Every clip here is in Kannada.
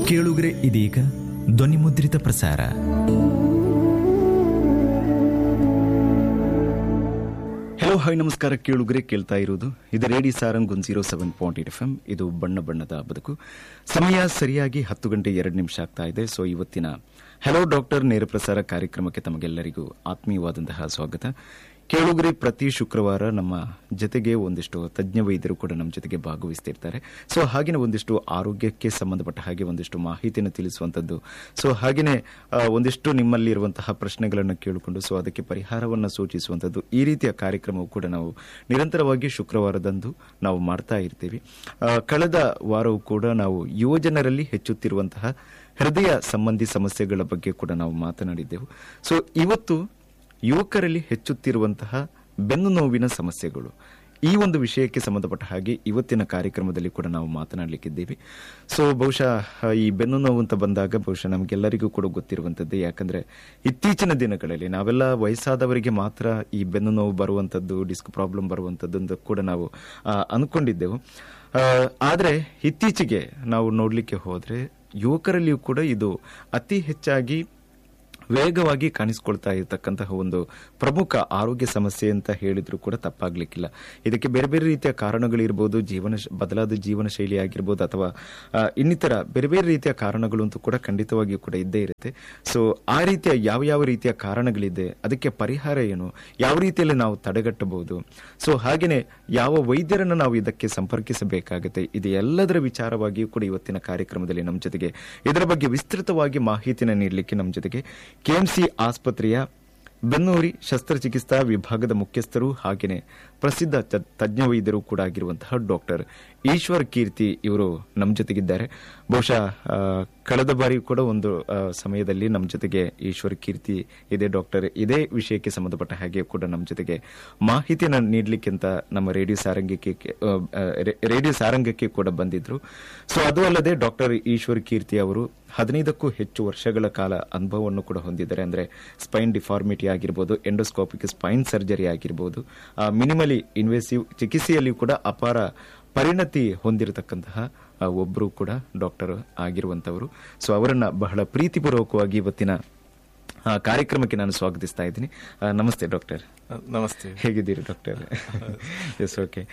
ಕೇಳುಗರೆ ಇದೀಗ ಧ್ವನಿಮುದ್ರಿತ ಪ್ರಸಾರ ಹಲೋ ಹಾಯ್ ನಮಸ್ಕಾರ ಕೇಳುಗರೆ ಕೇಳ್ತಾ ಇರುವುದು ಇದು radio Sarang one zero seven point eight F M ಇದು ಬಣ್ಣ ಬಣ್ಣದ ಬದುಕು ಸಮಯ ಸರಿಯಾಗಿ ಹತ್ತು ಗಂಟೆ ಎರಡು ನಿಮಿಷ ಆಗ್ತಾ ಇದೆ ಸೊ ಇವತ್ತಿನ ಹಲೋ ಡಾಕ್ಟರ್ ನೇರ ಪ್ರಸಾರ ಕಾರ್ಯಕ್ರಮಕ್ಕೆ ತಮಗೆಲ್ಲರಿಗೂ ಆತ್ಮೀಯವಾದಂತಹ ಸ್ವಾಗತ ಕೇಳುಗರೆ ಪ್ರತಿ ಶುಕ್ರವಾರ ನಮ್ಮ ಜೊತೆಗೆ ಒಂದಿಷ್ಟು ತಜ್ಞ ವೈದ್ಯರು ಕೂಡ ನಮ್ಮ ಜೊತೆಗೆ ಭಾಗವಹಿಸ್ತಿರ್ತಾರೆ ಸೊ ಹಾಗೆಯೇ ಒಂದಿಷ್ಟು ಆರೋಗ್ಯಕ್ಕೆ ಸಂಬಂಧಪಟ್ಟ ಹಾಗೆ ಒಂದಿಷ್ಟು ಮಾಹಿತಿಯನ್ನು ತಿಳಿಸುವಂಥದ್ದು ಸೊ ಹಾಗೆಯೇ ಆ, ಒಂದಿಷ್ಟು ನಿಮ್ಮಲ್ಲಿರುವಂತಹ ಪ್ರಶ್ನೆಗಳನ್ನು ಕೇಳಿಕೊಂಡು ಸೊ ಅದಕ್ಕೆ ಪರಿಹಾರವನ್ನು ಸೂಚಿಸುವಂಥದ್ದು ಈ ರೀತಿಯ ಕಾರ್ಯಕ್ರಮವು ಕೂಡ ನಾವು ನಿರಂತರವಾಗಿ ಶುಕ್ರವಾರದಂದು ನಾವು ಮಾಡ್ತಾ ಇರ್ತೀವಿ ಆ, ಕಳೆದ ವಾರವೂ ಕೂಡ ನಾವು ಯುವಜನರಲ್ಲಿ ಹೆಚ್ಚುತ್ತಿರುವಂತಹ ಹೃದಯ ಸಂಬಂಧಿ ಸಮಸ್ಯೆಗಳ ಬಗ್ಗೆ ಕೂಡ ನಾವು ಮಾತನಾಡಿದ್ದೆವು ಸೊ ಇವತ್ತು ಯುವಕರಲ್ಲಿ ಹೆಚ್ಚುತ್ತಿರುವಂತಹ ಬೆನ್ನು ನೋವಿನ ಸಮಸ್ಯೆಗಳು ಈ ಒಂದು ವಿಷಯಕ್ಕೆ ಸಂಬಂಧಪಟ್ಟ ಹಾಗೆ ಇವತ್ತಿನ ಕಾರ್ಯಕ್ರಮದಲ್ಲಿ ಕೂಡ ನಾವು ಮಾತನಾಡಲಿಕ್ಕಿದ್ದೀವಿ ಸೊ ಬಹುಶಃ ಆ, ಈ ಬೆನ್ನು ನೋವು ಅಂತ ಬಂದಾಗ ಬಹುಶಃ ನಮಗೆಲ್ಲರಿಗೂ ಕೂಡ ಗೊತ್ತಿರುವಂಥದ್ದೇ ಯಾಕಂದ್ರೆ ಇತ್ತೀಚಿನ ದಿನಗಳಲ್ಲಿ ನಾವೆಲ್ಲ ವಯಸ್ಸಾದವರಿಗೆ ಮಾತ್ರ ಈ ಬೆನ್ನು ನೋವು ಬರುವಂಥದ್ದು ಡಿಸ್ಕ್ ಪ್ರಾಬ್ಲಮ್ ಬರುವಂಥದ್ದು ಅಂತ ಕೂಡ ನಾವು ಆ, ಅನ್ಕೊಂಡಿದ್ದೆವು ಆ, ಆದ್ರೆ ಇತ್ತೀಚೆಗೆ ನಾವು ನೋಡ್ಲಿಕ್ಕೆ ಹೋದ್ರೆ ಯುವಕರಲ್ಲಿಯೂ ಕೂಡ ಇದು ಅತಿ ಹೆಚ್ಚಾಗಿ ವೇಗವಾಗಿ ಕಾಣಿಸಿಕೊಳ್ತಾ ಇರತಕ್ಕಂತಹ ಒಂದು ಪ್ರಮುಖ ಆರೋಗ್ಯ ಸಮಸ್ಯೆ ಅಂತ ಹೇಳಿದ್ರು ಕೂಡ ತಪ್ಪಾಗ್ಲಿಕ್ಕಿಲ್ಲ ಇದಕ್ಕೆ ಬೇರೆ ಬೇರೆ ರೀತಿಯ ಕಾರಣಗಳಿರ್ಬೋದು ಜೀವನ ಶ- ಬದಲಾದ ಜೀವನ ಶೈಲಿ ಆಗಿರ್ಬೋದು ಅಥವಾ ಆ, ಇನ್ನಿತರ ಬೇರೆ ಬೇರೆ ರೀತಿಯ ಕಾರಣಗಳು ಅಂತೂ ಕೂಡ ಖಂಡಿತವಾಗಿಯೂ ಕೂಡ ಇದ್ದೇ ಇರುತ್ತೆ ಸೊ ಆ ರೀತಿಯ ಯಾವ ಯಾವ ರೀತಿಯ ಕಾರಣಗಳಿದೆ ಅದಕ್ಕೆ ಪರಿಹಾರ ಏನು ಯಾವ ರೀತಿಯಲ್ಲಿ ನಾವು ತಡೆಗಟ್ಟಬಹುದು ಸೊ ಹಾಗೇನೆ ಯಾವ ವೈದ್ಯರನ್ನು ನಾವು ಇದಕ್ಕೆ ಸಂಪರ್ಕಿಸಬೇಕಾಗುತ್ತೆ ಇದು ಎಲ್ಲದರ ವಿಚಾರವಾಗಿಯೂ ಕೂಡ ಇವತ್ತಿನ ಕಾರ್ಯಕ್ರಮದಲ್ಲಿ ನಮ್ಮ ಜೊತೆಗೆ ಇದರ ಬಗ್ಗೆ ವಿಸ್ತೃತವಾಗಿ ಮಾಹಿತಿನ ನೀಡಲಿಕ್ಕೆ ನಮ್ಮ ಜೊತೆಗೆ ಕೆಎಂಸಿ ಆಸ್ಪತ್ರೆಯ ಬೆನ್ನೂರಿ ಶಸ್ತ್ರಚಿಕಿತ್ಸಾ ವಿಭಾಗದ ಮುಖ್ಯಸ್ಥರು ಹಾಗೆಯೇ ಪ್ರಸಿದ್ಧ ತ- ತಜ್ಞ ವೈದ್ಯರು ಕೂಡ ಆಗಿರುವಂತಹ ಡಾಕ್ಟರ್ ಈಶ್ವರ್ ಕೀರ್ತಿ ಇವರು ನಮ್ಮ ಜೊತೆಗಿದ್ದಾರೆ ಬಹುಶಃ ಆ, ಕಳೆದ ಬಾರಿ ಕೂಡ ಒಂದು ಆ, ಸಮಯದಲ್ಲಿ ನಮ್ಮ ಜೊತೆಗೆ ಈಶ್ವರ್ ಕೀರ್ತಿ ಇದೆ ಡಾಕ್ಟರ್ ಇದೇ ವಿಷಯಕ್ಕೆ ಸಂಬಂಧಪಟ್ಟ ಹಾಗೆ ಕೂಡ ನಮ್ಮ ಜೊತೆಗೆ ಮಾಹಿತಿಯನ್ನು ನೀಡಲಿಕ್ಕೆ ಅಂತ ನಮ್ಮ ರೇಡಿಯೋ ಸಾರಂಗಕ್ಕೆ ಆ, ಆ, ರೇ- ರೇಡಿಯೋ ಸಾರಂಗಕ್ಕೆ ಕೂಡ ಬಂದಿದ್ರು ಸೊ ಅದು ಅಲ್ಲದೆ ಡಾಕ್ಟರ್ ಈಶ್ವರ್ ಕೀರ್ತಿ ಅವರು ಹದಿನೈದಕ್ಕೂ ಹೆಚ್ಚು ವರ್ಷಗಳ ಕಾಲ ಅನುಭವವನ್ನು ಕೂಡ ಹೊಂದಿದ್ದಾರೆ ಅಂದ್ರೆ ಸ್ಪೈನ್ ಡಿಫಾರ್ಮಿಟಿ ಆಗಿರ್ಬೋದು ಎಂಡೋಸ್ಕೋಪಿಕ್ ಸ್ಪೈನ್ ಸರ್ಜರಿ ಆಗಿರ್ಬೋದು ಮಿನಿಮಲಿ ಇನ್ವೆಸಿವ್ ಚಿಕಿತ್ಸೆಯಲ್ಲಿ ಕೂಡ ಅಪಾರ ಪರಿಣತಿ ಹೊಂದಿರತಕ್ಕಂತಹ ಆ, ಒಬ್ರು ಕೂಡ ಡಾಕ್ಟರ್ ಆಗಿರುವಂತವರು ಸೊ ಅವರನ್ನ ಬಹಳ ಪ್ರೀತಿಪೂರ್ವಕವಾಗಿ ಇವತ್ತಿನ ಆ, ಕಾರ್ಯಕ್ರಮಕ್ಕೆ ನಾನು ಸ್ವಾಗತಿಸ್ತಾ ಇದ್ದೀನಿ ಆ, ನಮಸ್ತೆ ಡಾಕ್ಟರ್ ನಮಸ್ತೆ ಹೇಗಿದ್ದೀರಿ ಡಾಕ್ಟರ್ ಎಸ್ ಓಕೆ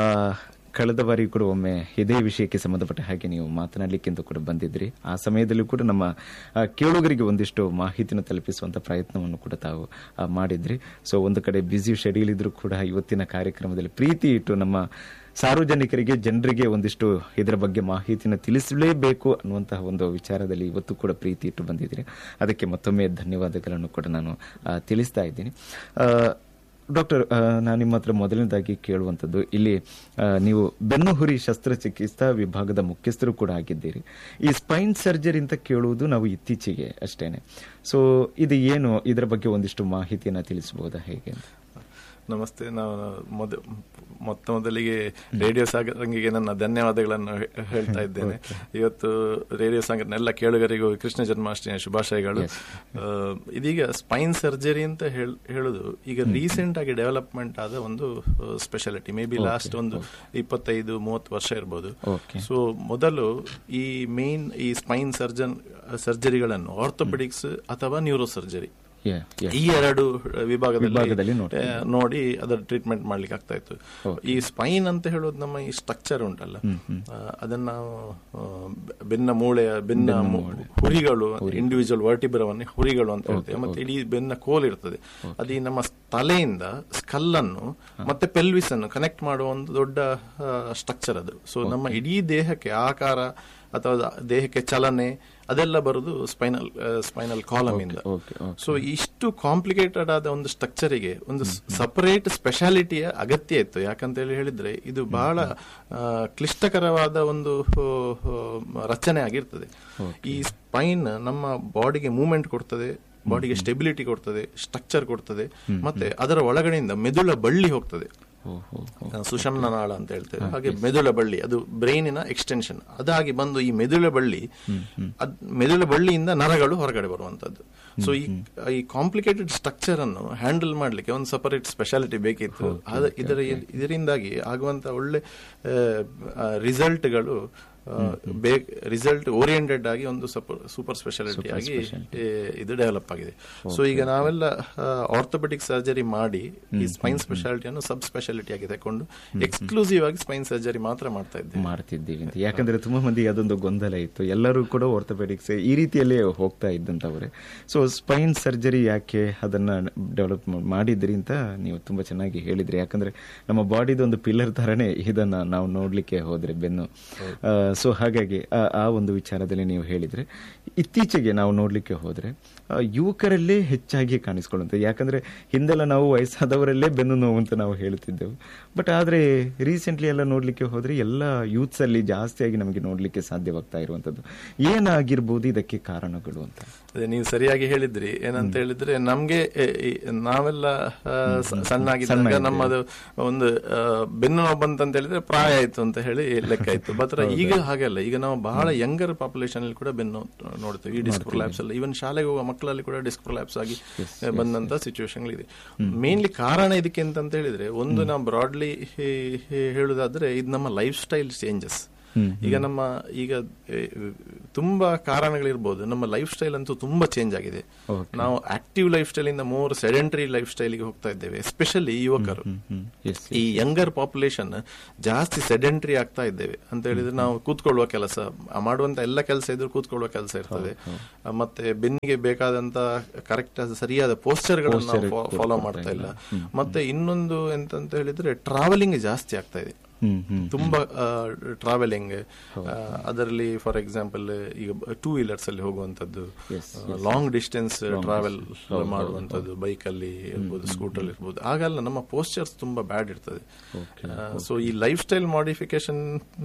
ಕಳೆದ ಬಾರಿ ಕೂಡ ಒಮ್ಮೆ ಇದೇ ವಿಷಯಕ್ಕೆ ಸಂಬಂಧಪಟ್ಟ ಹಾಗೆ ನೀವು ಮಾತನಾಡಲಿಕ್ಕಿಂತ ಕೂಡ ಬಂದಿದ್ರಿ ಆ ಸಮಯದಲ್ಲೂ ಕೂಡ ನಮ್ಮ ಆ, ಕೇಳುಗರಿಗೆ ಒಂದಿಷ್ಟು ಮಾಹಿತಿನ ತಲುಪಿಸುವಂತ ಪ್ರಯತ್ನವನ್ನು ಕೂಡ ತಾವು ಆ, ಮಾಡಿದ್ರಿ ಸೊ ಒಂದು ಕಡೆ ಬ್ಯುಸಿ ಶೆಡ್ಯೂಲ್ ಇದ್ರೂ ಕೂಡ ಇವತ್ತಿನ ಕಾರ್ಯಕ್ರಮದಲ್ಲಿ ಪ್ರೀತಿ ಇಟ್ಟು ನಮ್ಮ ಸಾರ್ವಜನಿಕರಿಗೆ ಜನರಿಗೆ ಒಂದಿಷ್ಟು ಇದರ ಬಗ್ಗೆ ಮಾಹಿತಿನ ತಿಳಿಸಲೇಬೇಕು ಅನ್ನುವಂತಹ ಒಂದು ವಿಚಾರದಲ್ಲಿ ಇವತ್ತು ಕೂಡ ಪ್ರೀತಿ ಇಟ್ಟು ಬಂದಿದ್ದೀರಿ ಅದಕ್ಕೆ ಮತ್ತೊಮ್ಮೆ ಧನ್ಯವಾದಗಳನ್ನು ಕೂಡ ನಾನು ಆ, ತಿಳಿಸ್ತಾ ಇದ್ದೀನಿ ಆ, ಡಾಕ್ಟರ್ ಆ, ನಾನು ನಿಮ್ಮ ಹತ್ರ ಮೊದಲನೇದಾಗಿ ಕೇಳುವಂಥದ್ದು ಇಲ್ಲಿ ಆ, ನೀವು ಬೆನ್ನುಹುರಿ ಶಸ್ತ್ರಚಿಕಿತ್ಸಾ ವಿಭಾಗದ ಮುಖ್ಯಸ್ಥರು ಕೂಡ ಆಗಿದ್ದೀರಿ ಈ ಸ್ಪೈನ್ ಸರ್ಜರಿ ಅಂತ ಕೇಳುವುದು ನಾವು ಇತ್ತೀಚೆಗೆ ಅಷ್ಟೇನೆ ಸೊ ಇದು ಏನು ಇದರ ಬಗ್ಗೆ ಒಂದಿಷ್ಟು ಮಾಹಿತಿಯನ್ನ ತಿಳಿಸಬಹುದಾ ಹೇಗೆ ಅಂತ ನಮಸ್ತೆ ನಾವು ಮೊದ ಮೊತ್ತ ಮೊದಲಿಗೆ ರೇಡಿಯೋ ಸಾಗರಂಗಿಗೆ ನನ್ನ ಧನ್ಯವಾದಗಳನ್ನು ಹೇ- ಹೇಳ್ತಾ ಇದ್ದೇನೆ ಇವತ್ತು ರೇಡಿಯೋ ಸಾಗರ್ನ ಎಲ್ಲ ಕೇಳುಗರಿಗೂ ಕೃಷ್ಣ ಜನ್ಮಾಷ್ಟಮಿಯ ಶುಭಾಶಯಗಳು ಆ, ಇದೀಗ ಸ್ಪೈನ್ ಸರ್ಜರಿ ಅಂತ ಹೇಳ್- ಹೇಳುದು ಈಗ ರೀಸೆಂಟ್ ಆಗಿ ಡೆವಲಪ್ಮೆಂಟ್ ಆದ ಒಂದು ಸ್ಪೆಷಾಲಿಟಿ ಮೇ ಬಿ ಲಾಸ್ಟ್ ಒಂದು ಇಪ್ಪತ್ತೈದು ಮೂವತ್ತು ವರ್ಷ ಇರ್ಬೋದು Okay. ಸೊ ಮೊದಲು ಈ ಮೇನ್ ಈ ಸ್ಪೈನ್ ಸರ್ಜನ್ ಸರ್ಜರಿಗಳನ್ನು ಆರ್ಥೋಪೆಡಿಕ್ಸ್ ಅಥವಾ ನ್ಯೂರೋ ಸರ್ಜರಿ Yeah, yeah. ಈ ಎರಡು ವಿಭಾಗದಲ್ಲಿ ವಿಭಾಗದಲ್ಲಿ ನೋಡ್ತಾ ಆ, ನೋಡಿ ಅದರ ಟ್ರೀಟ್ಮೆಂಟ್ ಮಾಡ್ಲಿಕ್ಕೆ ಆಗ್ತಾ ಇತ್ತು ಈ ಸ್ಪೈನ್ ಅಂತ ಹೇಳೋದು ನಮ್ಮ ಈ ಸ್ಟ್ರಕ್ಚರ್ ಉಂಟಲ್ಲ ಆ, ಅದನ್ನ ನಾವು ಆ, ಬೆನ್ನ ಮೂಳೆಯ ಬೆನ್ನ ಮು- ಹುರಿಗಳು ಇಂಡಿವಿಜುವಲ್ ವರ್ಟಿಬ್ರವನ್ನೇ ಹುರಿಗಳು ಅಂತ ಹೇಳ್ತೇವೆ ಮತ್ತೆ ಇಡೀ ಬೆನ್ನ ಕೋಲ್ ಇರ್ತದೆ ಅದು ಈ ನಮ್ಮ ತಲೆಯಿಂದ ಸ್ಕಲ್ ಅನ್ನು ಮತ್ತೆ ಪೆಲ್ವಿಸ್ ಅನ್ನು ಕನೆಕ್ಟ್ ಮಾಡುವ ಒಂದು ದೊಡ್ಡ ಸ್ಟ್ರಕ್ಚರ್ ಅದು ಸೊ ನಮ್ಮ ಇಡೀ ದೇಹಕ್ಕೆ ಆಕಾರ ಅಥವಾ ದೇಹಕ್ಕೆ ಚಲನೆ ಅದೆಲ್ಲ ಬರುದು ಸ್ಪೈನಲ್ ಸ್ಪೈನಲ್ ಕಾಲಮ್ ಇಂದ okay, okay. ಸೊ ಇಷ್ಟು ಕಾಂಪ್ಲಿಕೇಟೆಡ್ ಆದ ಒಂದು ಸ್ಟ್ರಕ್ಚರಿಗೆ ಒಂದು ಸಪರೇಟ್ ಸ್ಪೆಷಾಲಿಟಿಯ ಅಗತ್ಯ ಇತ್ತು ಯಾಕಂತ ಹೇಳಿ ಹೇಳಿದ್ರೆ ಇದು ಬಹಳ ಆ, ಕ್ಲಿಷ್ಟಕರವಾದ ಒಂದು ಆ, ಆ, ರಚನೆ ಆಗಿರ್ತದೆ ಈ ಸ್ಪೈನ್ ನಮ್ಮ ಬಾಡಿಗೆ ಮೂವ್ಮೆಂಟ್ ಕೊಡ್ತದೆ ಬಾಡಿಗೆ ಸ್ಟೆಬಿಲಿಟಿ ಕೊಡ್ತದೆ ಸ್ಟ್ರಕ್ಚರ್ ಕೊಡ್ತದೆ ಮತ್ತೆ ಅದರ ಒಳಗಡೆಯಿಂದ ಮೆದುಳ ಬಳ್ಳಿ ಹೋಗ್ತದೆ ಓಹೋ ಆ, ಸುಷಮ್ನ ನಾಳ ಅಂತ ಹೇಳ್ತೇವೆ ಹಾಗೆ ಮೆದುಳ ಬಳ್ಳಿ ಅದು ಬ್ರೈನಿನ ಎಕ್ಸ್ಟೆನ್ಷನ್ ಅದಾಗಿ ಬಂದು ಈ ಮೆದುಳ ಬಳ್ಳಿ ಅದ್ ಮೆದುಳ ಬಳ್ಳಿಯಿಂದ ನರಗಳು ಹೊರಗಡೆ ಬರುವಂತದ್ದು ಸೊ ಈ ಈ ಕಾಂಪ್ಲಿಕೇಟೆಡ್ ಸ್ಟ್ರಕ್ಚರ್ ಅನ್ನು ಹ್ಯಾಂಡಲ್ ಮಾಡ್ಲಿಕ್ಕೆ ಒಂದು ಸಪರೇಟ್ ಸ್ಪೆಷಾಲಿಟಿ ಬೇಕಿತ್ತು ಆದ- ಇದರ ಇದರಿಂದಾಗಿ ಆಗುವಂತ ಒಳ್ಳೆ ರಿಸಲ್ಟ್ಗಳು ರಿಸಲ್ಟ್ ಓರಿಯೆಂಟೆಡ್ ಆಗಿ ಒಂದು ಸೂಪರ್ ಸ್ಪೆಷಾಲಿಟಿ ಆಗಿ ಏ, ಇದು ಡೆವಲಪ್ ಆಗಿದೆ ಸೊ ಈಗ ನಾವೆಲ್ಲ ಆರ್ಥೋಪೆಟಿಕ್ ಸರ್ಜರಿ ಮಾಡಿ ಈ ಸ್ಪೈನ್ ಸ್ಪೆಷಾಲಿಟಿಯನ್ನು ಸಬ್ ಸ್ಪೆಷಾಲಿಟಿ ಆಗಿ ತಕೊಂಡು ಎಕ್ಸ್ಕ್ಲೂಸಿವ್ ಆಗಿ ಸ್ಪೈನ್ ಸರ್ಜರಿ ಮಾತ್ರ ಮಾಡ್ತಾ ಇದ್ದೇವೆ ಮಾಡ್ತಿದ್ದೀವಿ ಅಂತ ಯಾಕಂದ್ರೆ ತುಂಬಾ ಮಂದಿ ಅದೊಂದು ಗೊಂದಲ ಇತ್ತು ಎಲ್ಲರೂ ಕೂಡ ಆರ್ಥೋಪೆಡಿಕ್ಸ್ ಈ ರೀತಿಯಲ್ಲೇ ಹೋಗ್ತಾ ಇದ್ದಂತವ್ರೆ ಸೊ ಸ್ಪೈನ್ ಸರ್ಜರಿ ಯಾಕೆ ಅದನ್ನ ಡೆವಲಪ್ ಮಾಡಿದ್ರಿ ಅಂತ ನೀವು ತುಂಬಾ ಚೆನ್ನಾಗಿ ಹೇಳಿದ್ರಿ ಯಾಕಂದ್ರೆ ನಮ್ಮ ಬಾಡಿದ ಒಂದು ಪಿಲ್ಲರ್ ತರನೇ ಇದನ್ನ ನಾವು ನೋಡ್ಲಿಕ್ಕೆ ಹೋದ್ರೆ ಬೆನ್ನು ಸೊ ಹಾಗಾಗಿ ಆ- ಆ ಒಂದು ವಿಚಾರದಲ್ಲಿ ನೀವು ಹೇಳಿದ್ರೆ ಇತ್ತೀಚೆಗೆ ನಾವು ನೋಡ್ಲಿಕ್ಕೆ ಹೋದ್ರೆ ಆ, ಯುವಕರಲ್ಲೇ ಹೆಚ್ಚಾಗಿ ಕಾಣಿಸ್ಕೊಳ್ಳುತ್ತೆ ಯಾಕಂದ್ರೆ ಹಿಂದೆಲ್ಲ ನಾವು ವಯಸ್ಸಾದವರಲ್ಲೇ ಬೆನ್ನು ನೋವು ಅಂತ ನಾವು ಹೇಳ್ತಿದ್ದೆವು ಬಟ್ ಆದ್ರೆ ರೀಸೆಂಟ್ಲಿ ಎಲ್ಲ ನೋಡ್ಲಿಕ್ಕೆ ಹೋದ್ರೆ ಎಲ್ಲ ಯೂತ್ಸ್ ಅಲ್ಲಿ ಜಾಸ್ತಿಯಾಗಿ ನಮಗೆ ನೋಡ್ಲಿಕ್ಕೆ ಸಾಧ್ಯವಾಗ್ತಾ ಇರುವಂತದ್ದು ಏನಾಗಿರ್ಬೋದು ಇದಕ್ಕೆ ಕಾರಣಗಳು ಅಂತ ಅದೇ ನೀವು ಸರಿಯಾಗಿ ಹೇಳಿದ್ರಿ ಏನಂತ ಹೇಳಿದ್ರೆ ನಮ್ಗೆ ಎ, ಈ, ನಾವೆಲ್ಲ ಆ, ಸ- ಸಣ್ಣಾಗಿದ್ದಾಗ ನಮ್ಮದು ಒಂದು ಆ, ಬೆನ್ನು ನೋವು ಬಂತಂತ ಹೇಳಿದ್ರೆ ಪ್ರಾಯ ಆಯ್ತು ಅಂತ ಹೇಳಿ ಲೆಕ್ಕ ಇತ್ತು ಬಟ್ ಈಗ ಹಾಗೆಲ್ಲ ಈಗ ನಾವು ಬಹಳ ಯಂಗರ್ ಪಾಪ್ಯುಲೇಷನ್ ಅಲ್ಲಿ ಕೂಡ ಬೆನ್ನು ನೋವು ನೋಡ್ತೇವೆ ಈ ಡಿಸ್ಕ್ ಲ್ಯಾಬ್ಸ್ ಎಲ್ಲ ಈವನ್ ಶಾಲೆಗೆ ಹೋಗುವ ಮಕ್ಕಳಲ್ಲಿ ಕೂಡ ಡಿಸ್ಕ್ ಲ್ಯಾಬ್ಸ್ ಆಗಿ ಬಂದಂತ ಸಿಚುವೇಶನ್ ಇದೆ ಮೇನ್ಲಿ ಕಾರಣ ಇದಕ್ಕೆ ಅಂತ ಹೇಳಿದ್ರೆ ಒಂದು ನಾವು ಬ್ರಾಡ್ಲಿ ಹೇಳುದಾದ್ರೆ ಇದು ನಮ್ಮ ಲೈಫ್ ಸ್ಟೈಲ್ ಚೇಂಜಸ್ ಈಗ ನಮ್ಮ ಈಗ ಎ, ತುಂಬಾ ಕಾರಣಗಳಿರ್ಬೋದು ನಮ್ಮ ಲೈಫ್ ಸ್ಟೈಲ್ ಅಂತೂ ತುಂಬಾ ಚೇಂಜ್ ಆಗಿದೆ ನಾವು ಆಕ್ಟಿವ್ ಲೈಫ್ ಸ್ಟೈಲ್ ಇಂದ ಮೋರ್ ಸೆಡೆಂಟರಿ ಲೈಫ್ ಸ್ಟೈಲ್ಗೆ ಹೋಗ್ತಾ ಇದ್ದೇವೆ ಎಸ್ಪೆಷಲಿ ಯುವಕರು ಎಸ್ ಈ ಯಂಗರ್ ಪಾಪ್ಯುಲೇಷನ್ ಜಾಸ್ತಿ ಸೆಡೆಂಟ್ರಿ ಆಗ್ತಾ ಇದ್ದೇವೆ ಅಂತ ಹೇಳಿದ್ರೆ ನಾವು ಕೂತ್ಕೊಳ್ಳುವ ಕೆಲಸ ಆ ಮಾಡುವಂತ ಎಲ್ಲ ಕೆಲಸ ಇದ್ರು ಕೂತ್ಕೊಳ್ಳುವ ಕೆಲಸ ಇರ್ತದೆ ಆ, ಮತ್ತೆ ಬೆನ್ನಿಗೆ ಬೇಕಾದಂತ ಕರೆಕ್ಟ್ ಸರಿಯಾದ ಪೋಸ್ಚರ್ಗಳನ್ನು ನಾವು ಫಾಲೋ ಮಾಡ್ತಾ ಇಲ್ಲ ಮತ್ತೆ ಇನ್ನೊಂದು ಎಂತಂತ ಹೇಳಿದ್ರೆ ಟ್ರಾವೆಲಿಂಗ್ ಜಾಸ್ತಿ ಆಗ್ತಾ ಇದೆ ಹ್ಮ್ ಹ್ಮ್ ತುಂಬಾ ಟ್ರಾವೆಲಿಂಗ್ ಅದರಲ್ಲಿ ಫಾರ್ ಎಕ್ಸಾಂಪಲ್ ಈಗ ಟೂ ವೀಲರ್ಸ್ ಅಲ್ಲಿ ಹೋಗುವಂತದ್ದು ಲಾಂಗ್ ಡಿಸ್ಟೆನ್ಸ್ ಟ್ರಾವೆಲ್ ಮಾಡುವಂತದ್ದು ಬೈಕ್ ಅಲ್ಲಿ ಇರ್ಬೋದು ಸ್ಕೂಟರ್ ಇರ್ಬೋದು ಆಗೆಲ್ಲ ನಮ್ಮ ಪೋಸ್ಚರ್ಸ್ ತುಂಬಾ ಬ್ಯಾಡ್ ಇರ್ತದೆ ಸೊ ಈ ಲೈಫ್ ಸ್ಟೈಲ್ ಮಾಡಿಫಿಕೇಶನ್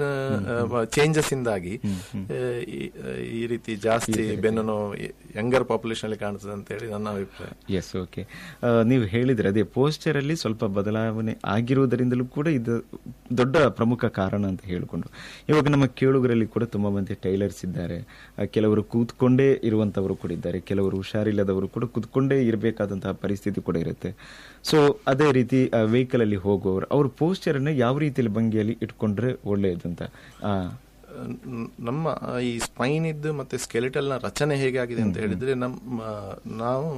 ಚೇಂಜಸ್ ಇಂದಾಗಿ ಆ, ಈ- ಈ ರೀತಿ ಜಾಸ್ತಿ ಬೆನ್ನು ನೋವು ಯಂಗರ್ ಪಾಪ್ಯುಲೇಷನ್ ಅಲ್ಲಿ ಕಾಣ್ತದೆ ಅಂತ ಹೇಳಿ ನನ್ನ ಅಭಿಪ್ರಾಯ ಎಸ್ ಓಕೆ ನೀವು ಹೇಳಿದ್ರೆ ಅದೇ ಪೋಸ್ಟರ್ ಅಲ್ಲಿ ಸ್ವಲ್ಪ ಬದಲಾವಣೆ ಆಗಿರುವುದರಿಂದಲೂ ಕೂಡ ಇದು ದೊಡ್ಡ ಪ್ರಮುಖ ಕಾರಣ ಅಂತ ಹೇಳಿಕೊಂಡು ಇವಾಗ ನಮ್ಮ ಕೇಳುಗರಲ್ಲಿ ಕೂಡ ತುಂಬಾ ಮಂದಿ ಟೈಲರ್ಸ್ ಇದ್ದಾರೆ ಆ, ಕೆಲವರು ಕೂತ್ಕೊಂಡೇ ಇರುವಂತವರು ಕೂಡ ಇದ್ದಾರೆ ಕೆಲವರು ಹುಷಾರಿಲ್ಲದವರು ಕೂಡ ಕೂತ್ಕೊಂಡೇ ಇರಬೇಕಾದಂತಹ ಪರಿಸ್ಥಿತಿ ಕೂಡ ಇರುತ್ತೆ ಸೊ ಅದೇ ರೀತಿ ವೆಹಿಕಲ್ ಅಲ್ಲಿ ಹೋಗುವವರು ಅವ್ರ ಪೋಸ್ಟರ್ ಅನ್ನ ಯಾವ ರೀತಿಯಲ್ಲಿ ಭಂಗಿಯಲ್ಲಿ ಇಟ್ಕೊಂಡ್ರೆ ಒಳ್ಳೆಯದಂತ ಆ, ನ- ನಮ್ಮ ಈ ಸ್ಪೈನ್ ಇದ್ದು ಮತ್ತೆ ಸ್ಕೆಲಿಟಲ್ ನ ರಚನೆ ಹೇಗೆ ಆಗಿದೆ ಅಂತ ಹೇಳಿದ್ರೆ ನಮ್ಮ ನಾವು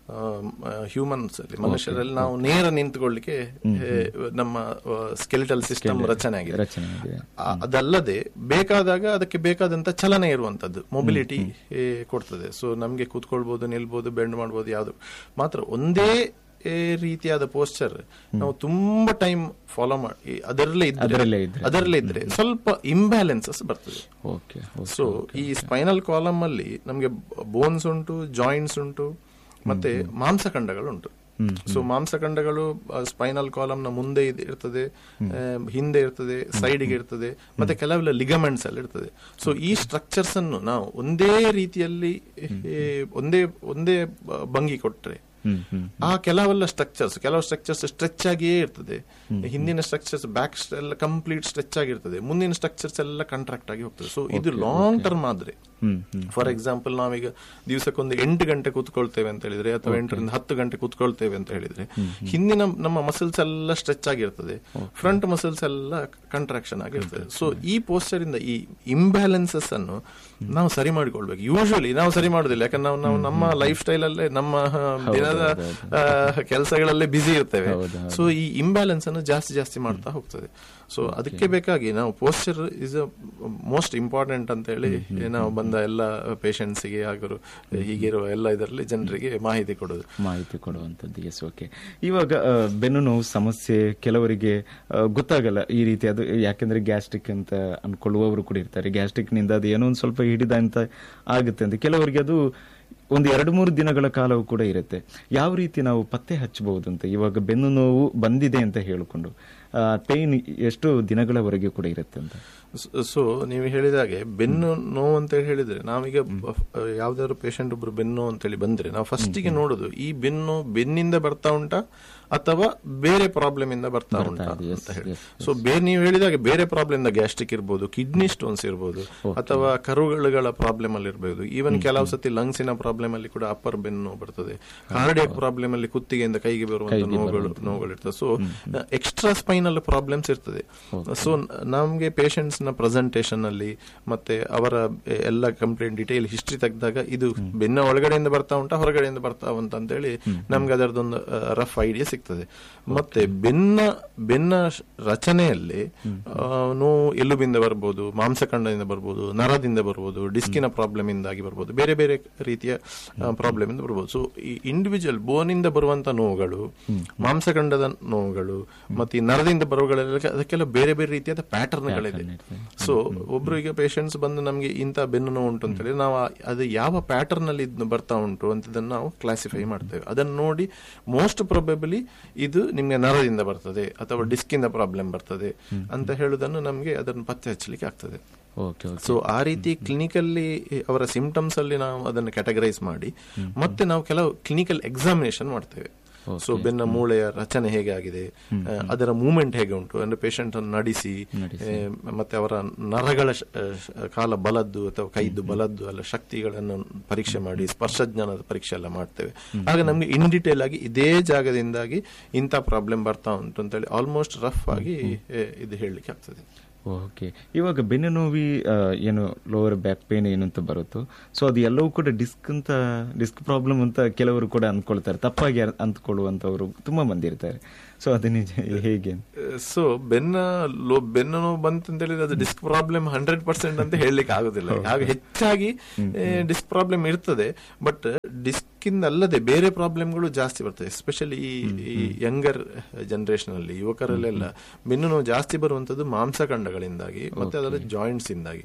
ಹ್ಯೂಮನ್ಸ್ ಅಲ್ಲಿ ಮನುಷ್ಯರಲ್ಲಿ ನಾವು ನೇರ ನಿಂತುಕೊಳ್ಳಿಕ್ಕೆ ಏ, ನಮ್ಮ ಸ್ಕೆಲಿಟಲ್ ಸಿಸ್ಟಮ್ ರಚನೆ ಆಗಿದೆ ರಚನೆ ಆಗಿದೆ. ಆ- ಅದಲ್ಲದೆ ಬೇಕಾದಾಗ ಅದಕ್ಕೆ ಬೇಕಾದಂತ ಚಲನೆ ಇರುವಂತದ್ದು ಮೊಬಿಲಿಟಿ ಕೊಡ್ತದೆ ಸೊ ನಮ್ಗೆ ಕೂತ್ಕೊಳ್ಬಹುದು ನಿಲ್ಬಹುದು ಬೆಂಡ್ ಮಾಡಬಹುದು ಯಾವ್ದು ಮಾತ್ರ ಒಂದೇ ಏ, ರೀತಿಯಾದ ಪೋಸ್ಚರ್ ನಾವು ತುಂಬಾ ಟೈಮ್ ಫಾಲೋ ಮಾಡಿ ಅದರಲ್ಲೇ ಅದರಲ್ಲೇ ಇದ್ರೆ ಇದ್ರೆ. ಅದರಲ್ಲೇ ಇದ್ರೆ ಸ್ವಲ್ಪ ಇಂಬ್ಯಾಲೆನ್ಸಸ್ ಬರ್ತದೆ ಓಕೆ ಸೊ ಈ ಸ್ಪೈನಲ್ ಕಾಲಮ್ ಅಲ್ಲಿ ನಮಗೆ ಬೋನ್ಸ್ ಉಂಟು ಜಾಯಿಂಟ್ಸ್ ಉಂಟು ಮತ್ತೆ ಮಾಂಸಖಂಡಗಳು ಉಂಟು ಸೊ ಮಾಂಸಖಂಡಗಳು ಸ್ಪೈನಲ್ ಕಾಲಮ್ ನ ಮುಂದೆ ಇದ್- ಇರ್ತದೆ ಆ, ಹಿಂದೆ ಇರ್ತದೆ ಸೈಡ್ಗೆ ಇರ್ತದೆ ಮತ್ತೆ ಕೆಲವೆಲ್ಲ ಲಿಗಮೆಂಟ್ಸ್ ಅಲ್ಲಿ ಇರ್ತದೆ ಸೊ ಈ ಸ್ಟ್ರಕ್ಚರ್ಸ್ ಅನ್ನು ನಾವು ಒಂದೇ ರೀತಿಯಲ್ಲಿ ಏ, ಒಂದೇ ಒಂದೇ ಬ- ಭಂಗಿ ಕೊಟ್ರೆ ಹ್ಮ್ ಹ್ಮ್ ಆ ಕೆಲವೆಲ್ಲ ಸ್ಟ್ರಕ್ಚರ್ಸ್ ಕೆಲವು ಸ್ಟ್ರಕ್ಚರ್ಸ್ ಸ್ಟ್ರೆಚ್ ಆಗಿಯೇ ಇರ್ತದೆ ಹಿಂದಿನ ಸ್ಟ್ರಕ್ಚರ್ಸ್ ಬ್ಯಾಕ್ ಎಲ್ಲ ಕಂಪ್ಲೀಟ್ ಸ್ಟ್ರೆಚ್ ಆಗಿರ್ತದೆ ಮುಂದಿನ ಸ್ಟ್ರಕ್ಚರ್ಸ್ ಎಲ್ಲ ಕಾಂಟ್ರಾಕ್ಟ್ ಆಗಿ ಹೋಗ್ತದೆ ಸೊ ಇದು ಲಾಂಗ್ ಟರ್ಮ್ ಆದ್ರೆ ಹ್ಮ್ ಹ್ಮ್ ಫಾರ್ ಎಕ್ಸಾಂಪಲ್ ನಾವೀಗ ದಿವಸಕ್ಕೊಂದು ಎಂಟು ಗಂಟೆ ಕೂತ್ಕೊಳ್ತೇವೆ ಅಂತ ಹೇಳಿದ್ರೆ ಅಥವಾ ಎಂಟರಿಂದ ಹತ್ತು ಗಂಟೆ ಕೂತ್ಕೊಳ್ತೇವೆ ಅಂತ ಹೇಳಿದ್ರೆ ಹಿಂದಿನ ನಮ್ಮ ಮಸಲ್ಸ್ ಎಲ್ಲ ಸ್ಟ್ರೆಚ್ ಆಗಿರ್ತದೆ ಫ್ರಂಟ್ ಮಸಲ್ಸ್ ಎಲ್ಲ ಕಂಟ್ರಾಕ್ಷನ್ ಆಗಿರ್ತದೆ ಸೊ ಈ ಪೋಸ್ಚರ್ ಇಂದ ಈ ಇಂಬ್ಯಾಲೆನ್ಸಸ್ ಅನ್ನು ನಾವು ಸರಿ ಮಾಡಿಕೊಳ್ಬೇಕು ಯೂಶುವಲಿ ನಾವು ಸರಿ ಮಾಡುದಿಲ್ಲ ಯಾಕಂದ್ರೆ ನಾವು ನಾವು ನಮ್ಮ ಲೈಫ್ ಸ್ಟೈಲ್ ಅಲ್ಲೇ ನಮ್ಮ ಆ, ದಿನದ ಕೆಲಸಗಳಲ್ಲೇ ಬಿಸಿ ಇರ್ತೇವೆ ಸೊ ಈ ಇಂಬ್ಯಾಲೆನ್ಸ್ ಅನ್ನು ಜಾಸ್ತಿ ಜಾಸ್ತಿ ಮಾಡ್ತಾ ಹೋಗ್ತದೆ ಸೊ ಅದಕ್ಕೆ ಬೇಕಾಗಿ ನಾವು posture is a most important ಅಂತ ಹೇಳಿ ನಾವು ಬಂದ ಎಲ್ಲ ಪೇಷಂಟ್ಸ್ಗೆ ಹಾಗೂ ಹೀಗಿರುವ ಎಲ್ಲ ಇದರಲ್ಲಿ ಜನರಿಗೆ ಮಾಹಿತಿ ಕೊಡೋದು ಮಾಹಿತಿ ಕೊಡುವಂಥದ್ದು ಎಸ್ ಓಕೆ ಇವಾಗ ಆ, ಬೆನ್ನು ನೋವು ಸಮಸ್ಯೆ ಕೆಲವರಿಗೆ ಆ, ಗೊತ್ತಾಗಲ್ಲ ಈ ರೀತಿ ಅದು ಯಾಕೆಂದ್ರೆ ಗ್ಯಾಸ್ಟ್ರಿಕ್ ಅಂತ ಅನ್ಕೊಳ್ಳುವವರು ಕೂಡ ಇರ್ತಾರೆ ಗ್ಯಾಸ್ಟ್ರಿಕ್ ನಿಂದ ಅದು ಏನೋ ಒಂದು ಸ್ವಲ್ಪ ಹಿಡಿದ ಅಂತ ಆಗುತ್ತೆ ಅಂತ ಕೆಲವರಿಗೆ ಅದು ಒಂದು ಎರಡು ಮೂರು ದಿನಗಳ ಕಾಲವೂ ಕೂಡ ಇರುತ್ತೆ ಯಾವ ರೀತಿ ನಾವು ಪತ್ತೆ ಹಚ್ಚಬಹುದು ಅಂತ ಇವಾಗ ಬೆನ್ನು ನೋವು ಬಂದಿದೆ ಅಂತ ಹೇಳಿಕೊಂಡು ಪೇನ್ ಎಷ್ಟು ದಿನಗಳವರೆಗೆ ಕೂಡ ಇರುತ್ತೆ ಅಂತ ಸೊ ನೀವು ಹೇಳಿದಾಗೆ ಬೆನ್ನು ನೋವು ಅಂತ ಹೇಳಿದ್ರೆ ನಾವೀಗ ಯಾವ್ದಾದ್ರು ಪೇಷಂಟ್ ಒಬ್ರು ಬೆನ್ನು ಅಂತ ಹೇಳಿ ಬಂದ್ರೆ ನಾವು ಫಸ್ಟಿಗೆ ನೋಡೋದು ಈ ಬೆನ್ನು ಬೆನ್ನಿಂದ ಬರ್ತಾ ಉಂಟಾ ಅಥವಾ ಬೇರೆ ಪ್ರಾಬ್ಲಮ್ ಇಂದ ಬರ್ತಾ ಉಂಟಾ ಅಂತ ಹೇಳಿ ಸೊ ಬೇರೆ ನೀವು ಹೇಳಿದಾಗ ಬೇರೆ ಪ್ರಾಬ್ಲಮ್ ಇಂದ ಗ್ಯಾಸ್ಟ್ರಿಕ್ ಇರ್ಬೋದು ಕಿಡ್ನಿ ಸ್ಟೋನ್ಸ್ ಇರ್ಬೋದು ಅಥವಾ ಕರುಳುಗಳ ಪ್ರಾಬ್ಲಮ್ ಅಲ್ಲಿ ಇರಬಹುದು ಈವನ್ ಕೆಲವು ಸತಿ ಲಂಗ್ಸಿನ ಪ್ರಾಬ್ಲಮ್ ಅಲ್ಲಿ ಕೂಡ ಅಪ್ಪರ್ ಬೆನ್ನು ನೋವು ಬರ್ತದೆ ಕಾರ್ಡಿಯಕ್ ಪ್ರಾಬ್ಲಮ್ ಅಲ್ಲಿ ಕುತ್ತಿಗೆಯಿಂದ ಕೈಗೆ ಬರುವಂತ ನೋವುಗಳು ನೋವುಗಳು ಇರ್ತದೆ ಸೊ ಎಕ್ಸ್ಟ್ರಾ ಸ್ಪೈನಲ್ ಪ್ರಾಬ್ಲಮ್ಸ್ ಇರ್ತದೆ ಸೊ ನಮಗೆ ಪೇಷಂಟ್ಸ್ ನ ಪ್ರೆಸೆಂಟೇಷನ್ ಅಲ್ಲಿ ಮತ್ತೆ ಅವರ ಎಲ್ಲ ಕಂಪ್ಲೇಂಟ್ ಡಿಟೇಲ್ ಹಿಸ್ಟ್ರಿ ತೆಗೆದಾಗ ಇದು ಬೆನ್ನ ಒಳಗಡೆಯಿಂದ ಬರ್ತಾ ಉಂಟಾ ಹೊರಗಡೆಯಿಂದ ಬರ್ತಾ ಉಂಟಾ ಅಂತ ಹೇಳಿ ನಮ್ಗೆ ಅದರದೊಂದು ರಫ್ ಐಡಿಯಾ ಸಿಗ್ತದೆ ಮತ್ತೆ ಬೆನ್ನ ಬೆನ್ನ ಶ- ರಚನೆಯಲ್ಲಿ ಆ, ನೋವು ಎಲುಬಿಂದ ಬರ್ಬೋದು ಮಾಂಸಖಂಡದಿಂದ ಬರ್ಬೋದು ನರದಿಂದ ಬರ್ಬೋದು ಡಿಸ್ಕಿನ ಪ್ರಾಬ್ಲಮ್ ಇಂದಾಗಿ ಬರ್ಬೋದು ಬೇರೆ ಬೇರೆ ರೀತಿಯ ಪ್ರಾಬ್ಲಮ್ ಇಂದ ಬರ್ಬೋದು ಸೊ ಈ ಇಂಡಿವಿಜುವಲ್ ಬೋನಿಂದ ಬರುವಂತ ನೋವುಗಳು ಮಾಂಸಖಂಡದ ನೋವುಗಳು ಮತ್ತೆ ಈ ನರದಿಂದ ಬರುವುಗಳೆಲ್ಲ ಅದಕ್ಕೆಲ್ಲ ಬೇರೆ ಬೇರೆ ರೀತಿಯಾದ ಪ್ಯಾಟರ್ನ್ಗಳಿದೆ ಸೊ ಒಬ್ರು ಈಗ ಪೇಷಂಟ್ಸ್ ಬಂದು ನಮಗೆ ಇಂಥ ಬೆನ್ನು ನೋವು ಉಂಟು ಅಂತ ಹೇಳಿ ನಾವು ಆ- ಅದು ಯಾವ ಪ್ಯಾಟರ್ನ್ ಅಲ್ಲಿ ಇದ್ನ ಬರ್ತಾ ಉಂಟು ಅಂತದನ್ನು ನಾವು ಕ್ಲಾಸಿಫೈ ಮಾಡ್ತೇವೆ ಅದನ್ನು ನೋಡಿ ಮೋಸ್ಟ್ ಪ್ರೊಬೆಬಲಿ ಇದು ನಿಮ್ಗೆ ನರದಿಂದ ಬರ್ತದೆ ಅಥವಾ ಡಿಸ್ಕಿಂದ ಪ್ರಾಬ್ಲಮ್ ಬರ್ತದೆ ಅಂತ ಹೇಳುವುದನ್ನು ನಮಗೆ ಅದನ್ನು ಪತ್ತೆ ಹಚ್ಚಲಿಕ್ಕೆ ಆಗ್ತದೆ ಓಕೆ ಓಕೆ ಸೊ ಆ ರೀತಿ ಕ್ಲಿನಿಕಲ್ಲಿ ಅವರ ಸಿಂಪ್ಟಮ್ಸ್ ಅಲ್ಲಿ ನಾವು ಅದನ್ನು ಕ್ಯಾಟಗರೈಸ್ ಮಾಡಿ ಮತ್ತೆ ನಾವು ಕೆಲವು ಕ್ಲಿನಿಕಲ್ ಎಕ್ಸಾಮಿನೇಷನ್ ಮಾಡ್ತೇವೆ ಸೊ ಬೆನ್ನ ಮೂಳೆಯ ರಚನೆ ಹೇಗೆ ಆಗಿದೆ ಆ, ಅದರ ಮೂವ್ಮೆಂಟ್ ಹೇಗೆ ಉಂಟು ಅಂದ್ರೆ ಪೇಷಂಟ್ ಅನ್ನು ನಡೆಸಿ ಆ, ಮತ್ತೆ ಅವರ ನರಗಳ ಶ- ಆ, ಶ- ಕಾಲ ಬಲದ್ದು ಅಥವಾ ಕೈದ್ದು ಬಲದ್ದು ಎಲ್ಲ ಶಕ್ತಿಗಳನ್ನು ಪರೀಕ್ಷೆ ಮಾಡಿ ಸ್ಪರ್ಶಜ್ಞಾನದ ಪರೀಕ್ಷೆ ಎಲ್ಲ ಮಾಡ್ತೇವೆ ಆಗ ನಮ್ಗೆ ಇನ್ ಡೀಟೇಲ್ ಆಗಿ ಇದೇ ಜಾಗದಿಂದಾಗಿ ಇಂಥ ಪ್ರಾಬ್ಲಮ್ ಬರ್ತಾ ಉಂಟು ಅಂತೇಳಿ ಆಲ್ಮೋಸ್ಟ್ ರಫ್ ಆಗಿ ಆ, ಇದು ಹೇಳಲಿಕ್ಕೆ ಆಗ್ತದೆ ಓಕೆ ಇವಾಗ ಬೆನ್ನು ನೋವಿ ಆ, ಏನು ಲೋವರ್ ಬ್ಯಾಕ್ ಪೇನ್ ಏನು ಅಂತ ಬರುತ್ತೋ ಸೊ ಅದು ಎಲ್ಲವೂ ಕೂಡ ಡಿಸ್ಕ್ ಅಂತ ಡಿಸ್ಕ್ ಪ್ರಾಬ್ಲಮ್ ಅಂತ ಕೆಲವರು ಕೂಡ ಅಂದ್ಕೊಳ್ತಾರೆ ತಪ್ಪಾಗಿ ಅರ್- ಅಂದ್ಕೊಳ್ಳುವಂತವರು ತುಂಬಾ ಮಂದಿ ಇರ್ತಾರೆ ಸೊ ಅದು ನಿಜ ಇದು ಹೇಗೆ ಸೊ ಬೆನ್ನ ಲೋ ಬೆನ್ನು ನೋವು ಬಂತಂತ ಹೇಳಿದ್ರೆ ಅದು ಡಿಸ್ಕ್ ಪ್ರಾಬ್ಲಮ್ ಹಂಡ್ರೆಡ್ ಪರ್ಸೆಂಟ್ ಅಂತ ಹೇಳಲಿಕ್ಕೆ ಆಗುದಿಲ್ಲ ಹಾಗೆ ಹೆಚ್ಚಾಗಿ ಡಿಸ್ಕ್ ಪ್ರಾಬ್ಲಮ್ ಇರ್ತದೆ ಬಟ್ ಡಿಸ್ಕ್ ಇಂದ ಅಲ್ಲದೆ ಬೇರೆ ಪ್ರಾಬ್ಲಮ್ಗಳು ಜಾಸ್ತಿ ಬರ್ತದೆ ಎಸ್ಪೆಷಲಿ ಈ ಯಂಗರ್ ಜನರೇಷನ್ ಅಲ್ಲಿ ಯುವಕರಲ್ಲೆಲ್ಲ ಬೆನ್ನು ನೋವು ಜಾಸ್ತಿ ಬರುವಂತದ್ದು ಮಾಂಸಖಂಡಗಳಿಂದಾಗಿ ಮತ್ತೆ ಅದರ ಜಾಯಿಂಟ್ಸ್ ಇಂದಾಗಿ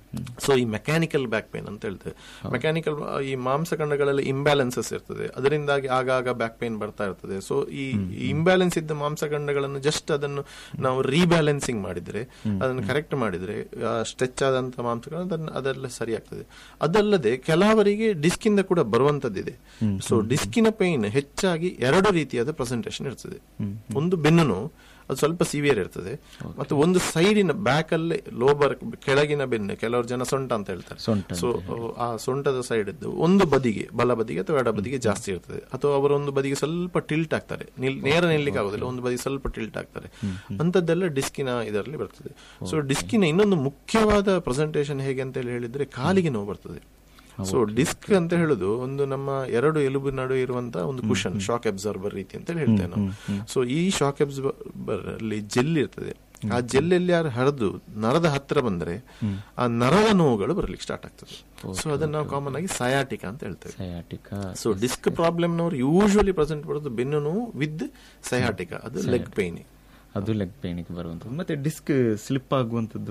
ಸೊ ಈ ಮೆಕ್ಯಾನಿಕಲ್ ಬ್ಯಾಕ್ ಪೇನ್ ಅಂತ ಹೇಳ್ತೇವೆ ಮೆಕ್ಯಾನಿಕಲ್ ಈ ಮಾಂಸಖಂಡಗಳಲ್ಲಿ ಇಂಬ್ಯಾಲೆನ್ಸಸ್ ಇರ್ತದೆ ಅದರಿಂದಾಗಿ ಆಗಾಗ ಬ್ಯಾಕ್ ಪೇನ್ ಬರ್ತಾ ಇರ್ತದೆ ಸೊ ಈ ಇಂಬ್ಯಾಲೆನ್ಸ್ ಇದ್ದ ಮಾಂಸಖಂಡಗಳನ್ನು ಜಸ್ಟ್ ಅದನ್ನು ನಾವು ರೀಬ್ಯಾಲೆನ್ಸಿಂಗ್ ಮಾಡಿದ್ರೆ ಅದನ್ನು ಕರೆಕ್ಟ್ ಮಾಡಿದ್ರೆ ಸ್ಟ್ರೆಚ್ ಆದಂತ ಮಾಂಸಗಳು ಅದನ್ನ ಅದೆಲ್ಲ ಸರಿ ಆಗ್ತದೆ ಅದಲ್ಲದೆ ಕೆಲವರಿಗೆ ಡಿಸ್ಕ್ ಇಂದ ಕೂಡ ಬರುವಂತದ್ದಿದೆ ಸೊ ಡಿಸ್ಕಿನ ಪೇನ್ ಹೆಚ್ಚಾಗಿ ಎರಡು ರೀತಿಯಾದ ಪ್ರೆಸೆಂಟೇಷನ್ ಇರ್ತದೆ ಒಂದು ಬೆನ್ನು ನೋವು ಅದು ಸ್ವಲ್ಪ ಸಿವಿಯರ್ ಇರ್ತದೆ ಮತ್ತು ಒಂದು ಸೈಡಿನ ಬ್ಯಾಕ್ ಅಲ್ಲೇ ಲೋಬರ್ ಕೆಳಗಿನ ಬೆನ್ನು ಕೆಲವರು ಜನ ಸೊಂಟ ಅಂತ ಹೇಳ್ತಾರೆ ಸೊಂಟ ಸೊ ಆ ಸೊಂಟದ ಸೈಡ್ ಇದ್ದು ಒಂದು ಬದಿಗೆ ಬಲ ಬದಿಗೆ ಅಥವಾ ಎಡ ಬದಿಗೆ ಜಾಸ್ತಿ ಇರ್ತದೆ ಅಥವಾ ಅವರು ಒಂದು ಬದಿಗೆ ಸ್ವಲ್ಪ ಟಿಲ್ಟ್ ಆಗ್ತಾರೆ ನಿಲ್- ನೇರ ನಿಲ್ಲಿಕ್ಕೆ ಆಗೋದಿಲ್ಲ ಒಂದು ಬದಿ ಸ್ವಲ್ಪ ಟಿಲ್ಟ್ ಆಗ್ತಾರೆ ಅಂತದ್ದೆಲ್ಲ ಡಿಸ್ಕಿನ ಇದರಲ್ಲಿ ಬರ್ತದೆ ಸೊ ಡಿಸ್ಕಿನ ಇನ್ನೊಂದು ಮುಖ್ಯವಾದ ಪ್ರೆಸೆಂಟೇಷನ್ ಹೇಗೆ ಅಂತ ಹೇಳಿ ಹೇಳಿದ್ರೆ ಕಾಲಿಗೆ ನೋವು ಬರ್ತದೆ ಸೊ ಡಿಸ್ಕ್ ಅಂತ ಹೇಳುದು ಒಂದು ನಮ್ಮ ಎರಡು ಎಲುಬು ನಡುವೆ ಇರುವಂತಹ ಒಂದು ಕುಶನ್ ಶಾಕ್ ಅಬ್ಸರ್ಬರ್ ರೀತಿ ಅಂತ ಹೇಳಿ ಹೇಳ್ತೇವೆ ನಾವು ಸೊ ಈ ಶಾಕ್ ಅಬ್ಸರ್ಬರ್ ಅಲ್ಲಿ ಜೆಲ್ ಇರ್ತದೆ ಆ ಜೆಲ್ ಎಲ್ಲಿ ಯಾರು ಹರಿದು ನರದ ಹತ್ರ ಬಂದ್ರೆ ಆ ನರದ ನೋವುಗಳು ಬರ್ಲಿಕ್ಕೆ ಸ್ಟಾರ್ಟ್ ಆಗ್ತದೆ ಸೊ ಅದನ್ನ ನಾವು ಕಾಮನ್ ಆಗಿ ಸಯಾಟಿಕ ಅಂತ ಹೇಳ್ತೇವೆ ಸಯಾಟಿಕ ಸೊ ಡಿಸ್ಕ್ ಪ್ರಾಬ್ಲಮ್ನವ್ರು ಯೂಶುವಲಿ ಪ್ರೆಸೆಂಟ್ ಬರೋದು ಬೆನ್ನು ನೋವು ವಿತ್ ಸಯಾಟಿಕ ಅದು ಲೆಗ್ ಪೈನ್ ಅದು ಲೆಗ್ ಪೇನಿಗೆ ಬರುವಂತದ್ದು ಮತ್ತೆ ಡಿಸ್ಕ್ ಸ್ಲಿಪ್ ಆಗುವಂತದ್ದು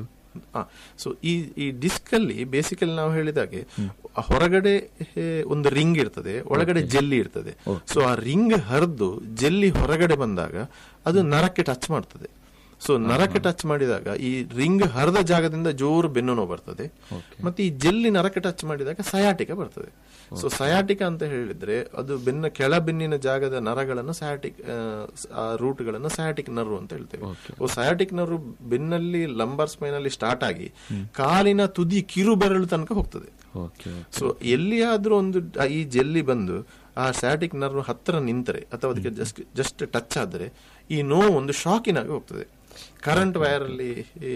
ಸೊ ಈ ಈ ಡಿಸ್ಕ್ ಅಲ್ಲಿ ಬೇಸಿಕಲಿ ನಾವು ಹೇಳಿದಾಗೆ ಆ ಹೊರಗಡೆ ಏ, ಒಂದು ರಿಂಗ್ ಇರ್ತದೆ ಒಳಗಡೆ ಜೆಲ್ಲಿ ಇರ್ತದೆ ಸೊ ಆ ರಿಂಗ್ ಹರಿದು ಜೆಲ್ಲಿ ಹೊರಗಡೆ ಬಂದಾಗ ಅದು ನರಕ್ಕೆ ಟಚ್ ಮಾಡ್ತದೆ ಸೊ ನರಕ್ಕೆ ಟಚ್ ಮಾಡಿದಾಗ ಈ ರಿಂಗ್ ಹರಿದ ಜಾಗದಿಂದ ಜೋರು ಬೆನ್ನು ನೋವು ಬರ್ತದೆ ಮತ್ತೆ ಈ ಜೆಲ್ಲಿ ನರಕ್ಕೆ ಟಚ್ ಮಾಡಿದಾಗ ಸಯಾಟಿಕ ಬರ್ತದೆ ಸೊ ಸಯಾಟಿಕ ಅಂತ ಹೇಳಿದ್ರೆ ಅದು ಬೆನ್ನ ಕೆಳ ಬೆನ್ನಿನ ಜಾಗದ ನರಗಳನ್ನು ಸಯಾಟಿಕ್ ಆ ರೂಟ್ಗಳನ್ನು ಸಯಾಟಿಕ್ ನರ್ವ್ ಅಂತ ಹೇಳ್ತೇವೆ ಓ ಸಯಾಟಿಕ್ ನರ್ವ್ ಬೆನ್ನಲ್ಲಿ ಲಂಬರ್ ಸ್ಪೈನ್ ಅಲ್ಲಿ ಸ್ಟಾರ್ಟ್ ಆಗಿ ಕಾಲಿನ ತುದಿ ಕಿರು ಬೆರಳು ತನಕ ಹೋಗ್ತದೆ ಓಕೆ ಸೊ ಎಲ್ಲಿಯಾದ್ರೂ ಒಂದು ಆ ಈ ಜೆಲ್ಲಿ ಬಂದು ಆ ಸ್ಯಾಟಿಕ್ ನರ್ವ್ ಹತ್ತಿರ ನಿಂತರೆ ಅಥವಾ ಅದಕ್ಕೆ ಜಸ್ಟ್ ಜಸ್ಟ್ ಟಚ್ ಆದ್ರೆ ಈ ನೋವು ಒಂದು ಶಾಕಿನಾಗಿ ಹೋಗ್ತದೆ ಕರೆಂಟ್ ವೈರ್ ಅಲ್ಲಿ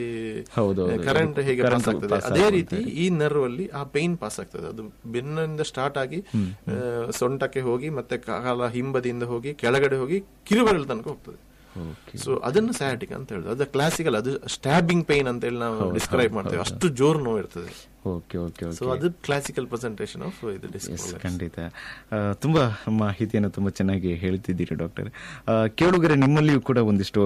ಹೌದು, ಹೌದು. ಕರೆಂಟ್ ಹೇಗೆ Current ಪಾಸ್ ಆಗ್ತದೆ pass ಅದೇ ಆಗುವಂತೆ. ರೀತಿ ಈ ನರ್ವ್ ಅಲ್ಲಿ ಆ ಪೈನ್ ಪಾಸ್ ಆಗ್ತದೆ ಅದು ಬೆನ್ನಿಂದ ಸ್ಟಾರ್ಟ್ ಆಗಿ ಆ, ಸೊಂಟಕ್ಕೆ ಹೋಗಿ ಮತ್ತೆ ಕಾಲ ಹಿಂಬದಿಯಿಂದ ಹೋಗಿ ಕೆಳಗಡೆ ಹೋಗಿ ಕಿರುಬೆರಳು ತನಕ ಹೋಗ್ತದೆ ಓಕೆ ಸೊ ಅದನ್ನು ಸಯಾಟಿಕ್ ಅಂತ ಹೇಳುದು ಅದು ಕ್ಲಾಸಿಕಲ್ ಅದು ಸ್ಟ್ಯಾಬಿಂಗ್ ಪೈನ್ ಅಂತ ಹೇಳಿ ನಾವು ಡಿಸ್ಕ್ರೈಬ್ ಮಾಡ್ತೇವೆ ಅಷ್ಟು ಜೋರು ನೋವು ಇರ್ತದೆ ಓಕೆ ಓಕೆ ಸೊ ಓಕೆ ಅದು ಕ್ಲಾಸಿಕಲ್ ಪ್ರೆಸೆಂಟೇಷನ್ ಆಫ್ ಇದು ಎಸ್ ಡಿಸ್ಕ್ ಖಂಡಿತ ಆ, ತುಂಬಾ ಮಾಹಿತಿಯನ್ನು ತುಂಬಾ ಚೆನ್ನಾಗಿ ಹೇಳ್ತಿದ್ದೀರಿ ಡಾಕ್ಟರ್ ಆ, ಕೇಳುಗರೆ ನಿಮ್ಮಲ್ಲಿಯೂ ಕೂಡ ಒಂದಿಷ್ಟು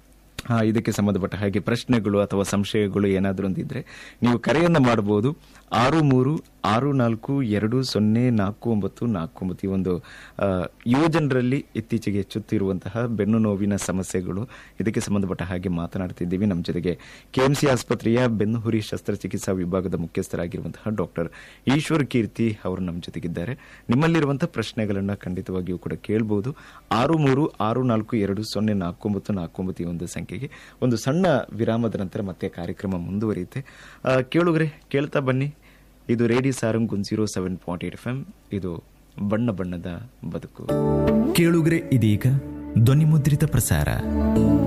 ಆ, ಇದಕ್ಕೆ ಸಂಬಂಧಪಟ್ಟ ಹಾಗೆ ಪ್ರಶ್ನೆಗಳು ಅಥವಾ ಸಂಶಯಗಳು ಏನಾದರೂ ಒಂದಿದ್ರೆ ನೀವು ಕರೆಯನ್ನ ಮಾಡಬಹುದು ಆರು ಮೂರು ಆರು ನಾಲ್ಕು ಎರಡು ಸೊನ್ನೆ ನಾಲ್ಕು ಒಂಬತ್ತು ನಾಲ್ಕು ಒಂಬತ್ತು ಈ ಒಂದು ಆ, ಯುವ ಜನರಲ್ಲಿ ಇತ್ತೀಚೆಗೆ ಹೆಚ್ಚುತ್ತಿರುವಂತಹ ಬೆನ್ನು ನೋವಿನ ಸಮಸ್ಯೆಗಳು ಇದಕ್ಕೆ ಸಂಬಂಧಪಟ್ಟ ಹಾಗೆ ಮಾತನಾಡ್ತಿದ್ದೀವಿ ನಮ್ಮ ಜೊತೆಗೆ ಕೆಎಂಸಿ ಆಸ್ಪತ್ರೆಯ ಬೆನ್ನು ಹುರಿ ಶಸ್ತ್ರಚಿಕಿತ್ಸಾ ವಿಭಾಗದ ಮುಖ್ಯಸ್ಥರಾಗಿರುವಂತಹ ಡಾಕ್ಟರ್ ಈಶ್ವರ್ ಕೀರ್ತಿ ಅವರು ನಮ್ಮ ಜೊತೆಗಿದ್ದಾರೆ ನಿಮ್ಮಲ್ಲಿರುವಂತಹ ಪ್ರಶ್ನೆಗಳನ್ನ ಖಂಡಿತವಾಗಿಯೂ ಕೂಡ ಕೇಳಬಹುದು ಆರು ಮೂರು ಆರು ನಾಲ್ಕು ಎರಡು ಸೊನ್ನೆ ನಾಲ್ಕು ಒಂಬತ್ತು ನಾಲ್ಕು ಒಂಬತ್ತು ಈ ಒಂದು ಸಂಖ್ಯೆಗೆ ಒಂದು ಸಣ್ಣ ವಿರಾಮದ ನಂತರ ಮತ್ತೆ ಕಾರ್ಯಕ್ರಮ ಮುಂದುವರಿಯುತ್ತೆ ಆ, ಕೇಳುಗರೆ ಕೇಳ್ತಾ ಬನ್ನಿ ಇದು radio Sarang one zero seven point eight F M ಇದು ಬಣ್ಣ ಬಣ್ಣದ ಬದುಕು ಕೇಳುಗರೆ ಇದೀಗ ಧ್ವನಿಮುದ್ರಿತ ಪ್ರಸಾರ